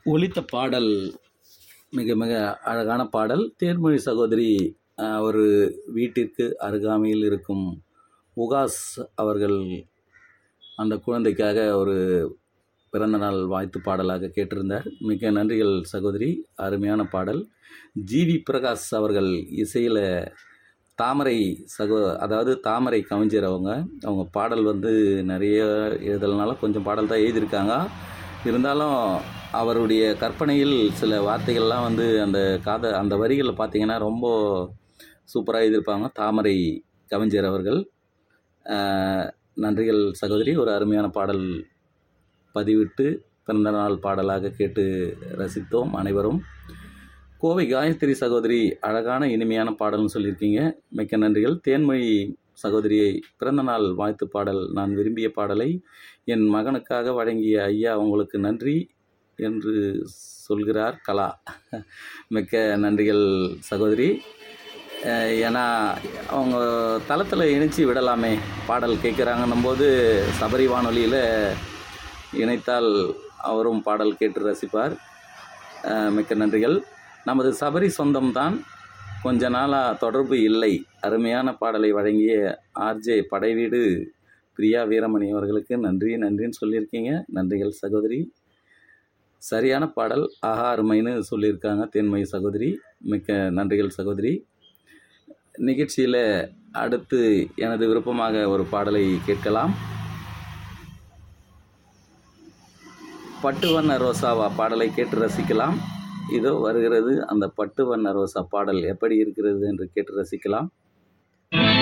ஒலித்த பாடல் மிக மிக அழகான பாடல் தேன்மொழி சகோதரி அஹ், ஒரு வீட்டிற்கு அருகாமையில் இருக்கும் உகாஸ் அவர்கள் அந்த குழந்தைக்காக ஒரு பிறந்தநாள் வாழ்த்து பாடலாக கேட்டிருந்தார் மிக நன்றிகள் சகோதரி அருமையான பாடல் ஜிவி பிரகாஷ் அவர்கள் இசையில் தாமரை சகோ அதாவது தாமரை கவிஞர் அவங்க அவங்க பாடல் வந்து நிறைய எழுதலனால கொஞ்சம் பாடல் தான் எழுதியிருக்காங்க இருந்தாலும் அவருடைய கற்பனையில் சில வார்த்தைகள்லாம் வந்து அந்த காத அந்த வரிகளில் பார்த்தீங்கன்னா ரொம்ப சூப்பராக எழுதியிருப்பாங்க தாமரை கவிஞர் அவர்கள் ஆஹ், நன்றிகள் சகோதரி ஒரு அருமையான பாடல் பதிவிட்டு பிறந்தநாள் பாடலாக கேட்டு ரசித்தோம் அனைவரும் கோவை காயத்ரி சகோதரி அழகான இனிமையான பாடல்னு சொல்லியிருக்கீங்க மிக்க நன்றிகள் தேன்மொழி சகோதரியை பிறந்தநாள் வாழ்த்து பாடல் நான் விரும்பிய பாடலை என் மகனுக்காக வழங்கிய ஐயா உங்களுக்கு நன்றி என்று சொல்கிறார் கலா மிக்க நன்றிகள் சகோதரி அஹ் ஏன்னா அவங்க தளத்தில் இணைச்சி விடலாமே பாடல் கேட்குறாங்கன்னும் போது சபரி வானொலியில் இணைத்தால் அவரும் பாடல் கேட்டு ரசிப்பார் அஹ் மிக்க நன்றிகள் நமது சபரி சொந்தம்தான் கொஞ்ச நாளாக தொடர்பு இல்லை அருமையான பாடலை வழங்கிய ஆர்ஜே படைவீடு பிரியா வீரமணி அவர்களுக்கு நன்றி நன்றின்னு சொல்லியிருக்கீங்க நன்றிகள் சகோதரி சரியான பாடல் ஆஹா அருமைன்னு சொல்லியிருக்காங்க தேன்மொழி சகோதரி மிக்க நன்றிகள் சகோதரி நிகழ்ச்சியில் அடுத்து எனது விருப்பமாக ஒரு பாடலை கேட்கலாம் பட்டு வண்ண ரோசாவா பாடலை கேட்டு ரசிக்கலாம் இதோ வருகிறது அந்த பட்டு வண்ண ரோசா பாடல் எப்படி இருக்கிறது என்று கேட்டு ரசிக்கலாம்